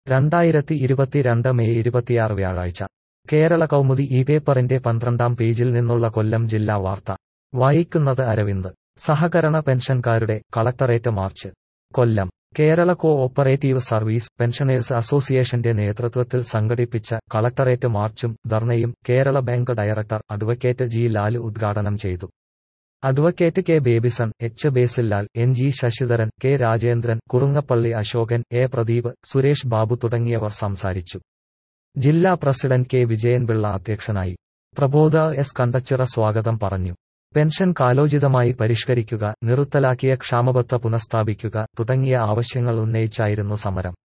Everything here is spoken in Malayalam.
രണ്ടായിരത്തി ഇരുപത്തിരണ്ട് മെയ് ഇരുപത്തിയാറ് വ്യാഴാഴ്ച കേരള കൗമുദി ഈ പേപ്പറിന്റെ പന്ത്രണ്ടാം പേജിൽ നിന്നുള്ള കൊല്ലം ജില്ലാ വാർത്ത വായിക്കുന്നത് അരവിന്ദ് സഹകരണ പെൻഷൻകാരുടെ collectorate march Kollam Kerala cooperative service pensioners അസോസിയേഷന്റെ നേതൃത്വത്തിൽ സംഘടിപ്പിച്ച കളക്ടറേറ്റ് മാർച്ചും ധർണയും Kerala bank director advocate G Lal ഉദ്ഘാടനം ചെയ്തു advocate K Babyson H Basillal N G Sasidharan K Rajendran Kurungappally Asokan A Pradeep Suresh Babu തുടങ്ങിയവർ സംസാരിച്ചു ജില്ലാ പ്രസിഡന്റ് കെ വിജയൻപിള്ള അധ്യക്ഷനായി പ്രബോധ എസ് കണ്ടച്ചിറ സ്വാഗതം പറഞ്ഞു പെൻഷൻ കാലോചിതമായി പരിഷ്കരിക്കുക നിറുത്തലാക്കിയ ക്ഷാമബത്ത പുനഃസ്ഥാപിക്കുക തുടങ്ങിയ ആവശ്യങ്ങൾ ഉന്നയിച്ചായിരുന്നു സമരം